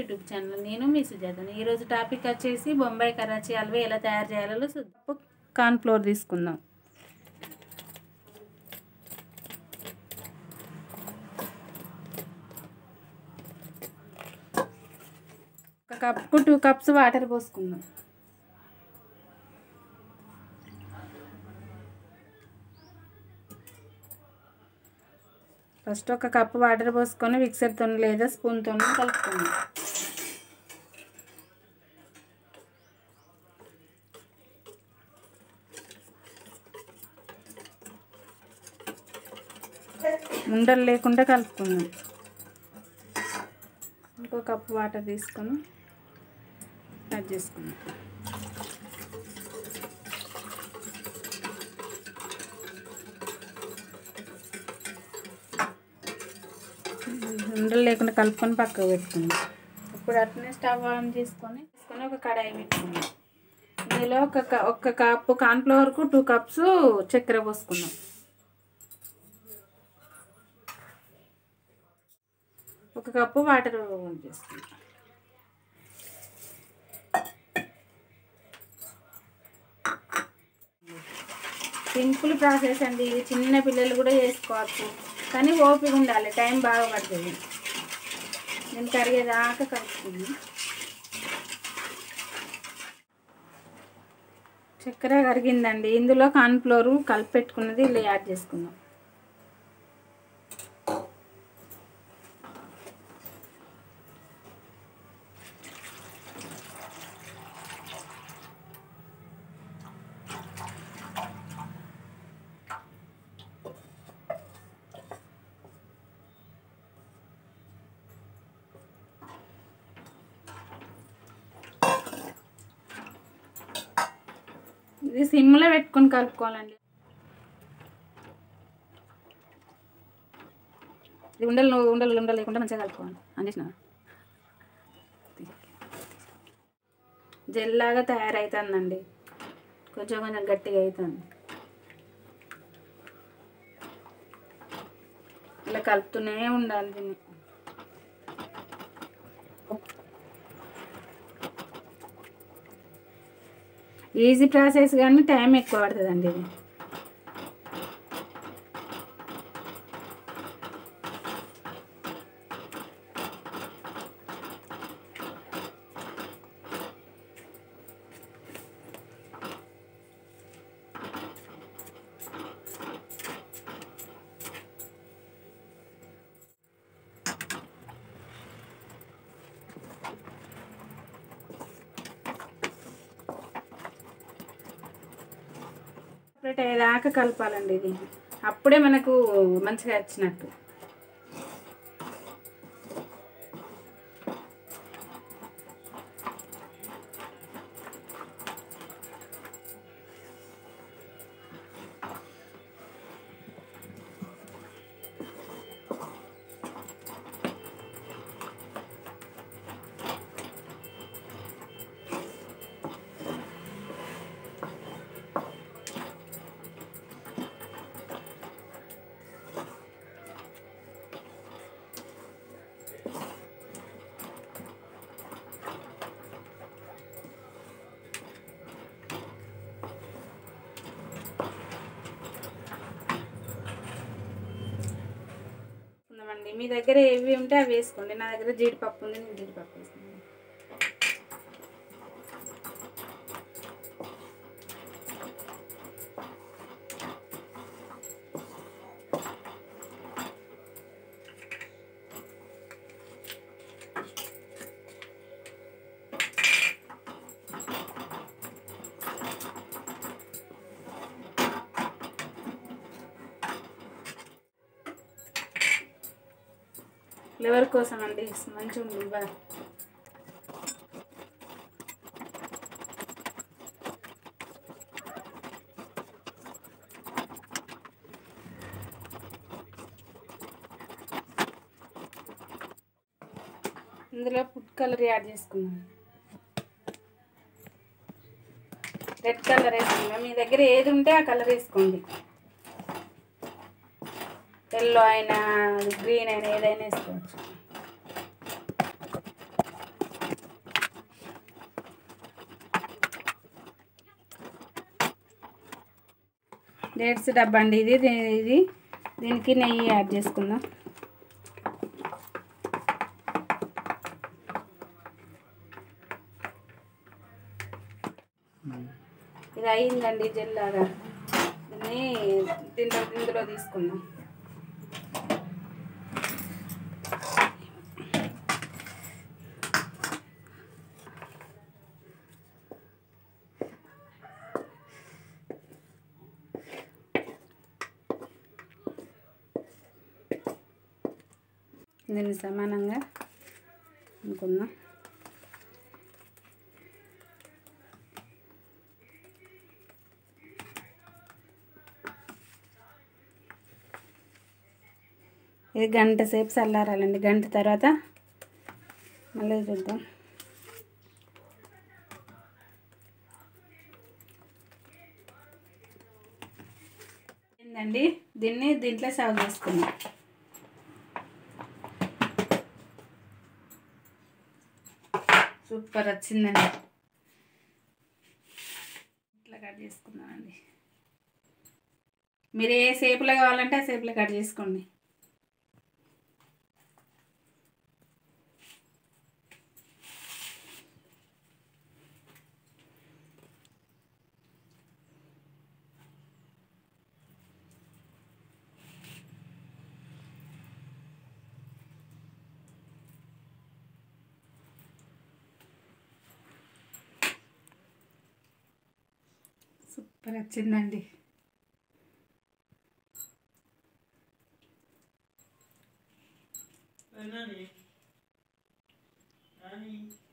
YouTube channel నేను మీ సుజాతని ఈరోజు topic వచ్చేసి బొంబాయి కరాచీ హల్వా ఎలా తయారు చేయాలో చూద్దాం కార్న్ ఫ్లోర్ తీసుకుందాం ఒక కప్కు టూ కప్స్ వాటర్ పోసుకుందాం ఫస్ట్ ఒక కప్పు వాటర్ పోసుకొని మిక్సర్తో లేదా స్పూన్తో కలుపుకుందాం ఉండలు లేకుండా కలుపుకుందాం ఇంకో కప్పు వాటర్ తీసుకొని యాడ్ చేసుకుందాం ఉండలు లేకుండా కలుపుకొని పక్కకు పెట్టుకుందాం ఇప్పుడు అట్లనే స్టవ్ ఆన్ చేసుకొని తీసుకొని ఒక కడాయి పెట్టుకుందాం ఇందులో ఒక క- ఒక కప్పు కార్న్ఫ్లవర్కు టూ కప్స్ చక్కెర పోసుకుందాం ఒక కప్పు వాటర్ చేసుకుందాం సింపుల్ ప్రాసెస్ అండి ఇది చిన్న పిల్లలు కూడా చేసుకోవచ్చు కానీ ఓపిక ఉండాలి టైం బాగా పడుతుంది నేను కరిగేదాకా కలుపుకుంది చక్కెర కరిగిందండి ఇందులో కార్న్ఫ్లోరు కలిపి పెట్టుకున్నది ఇలా యాడ్ చేసుకుందాం ఇది సిమ్లో పెట్టుకొని కలుపుకోవాలండి ఇది ఉండలు ఉండలు ఉండలు లేకుండా మంచిగా కలుపుకోవాలి అందేసిన జెల్లాగా తయారవుతుందండి కొంచెం కొంచెం గట్టిగా అవుతుంది ఇలా కలుపుతూనే ఉండాలి దీన్ని ఈజీ ప్రాసెస్ కానీ టైం ఎక్కువ పడుతుందండి ఇది సపరేట్ అయ్యేదాకా కలపాలండి ఇది అప్పుడే మనకు మంచిగా వచ్చినట్టు ఉందామండి మీ దగ్గర ఏవి ఉంటే అవి వేసుకోండి నా దగ్గర జీడిపప్పు ఉంది నేను జీడిపప్పు వేసుకున్నాను ఫ్లేవర్ కోసం అండి మంచిగా ఉంది బాగా ఇందులో ఫుడ్ కలర్ యాడ్ చేసుకున్నాం రెడ్ కలర్ వేసుకుందాం మీ దగ్గర ఏది ఉంటే ఆ కలర్ వేసుకోండి ఎల్లో అయినా గ్రీన్ అయినా ఏదైనా వేసుకోవచ్చు డేట్స్ డబ్బా అండి ఇది దీ- ఇది దీనికి నెయ్యి యాడ్ చేసుకుందాం ఇది అయిందండి జెల్లాగా దీన్ని దీంట్లో ఇందులో తీసుకుందాం దీన్ని సమానంగా అనుకుందాం ఇది గంట సేపు చల్లారాలండి గంట తర్వాత మళ్ళీ చూద్దాం ఏందండి దీన్ని దీంట్లో సర్వ్ చేసుకుందాం సూపర్ వచ్చిందండి ఇట్లా కట్ చేసుకుందామండి మీరు ఏ షేపులో కావాలంటే ఆ షేపులో కట్ చేసుకోండి సూపర్ వచ్చిందండి Nani? Nani?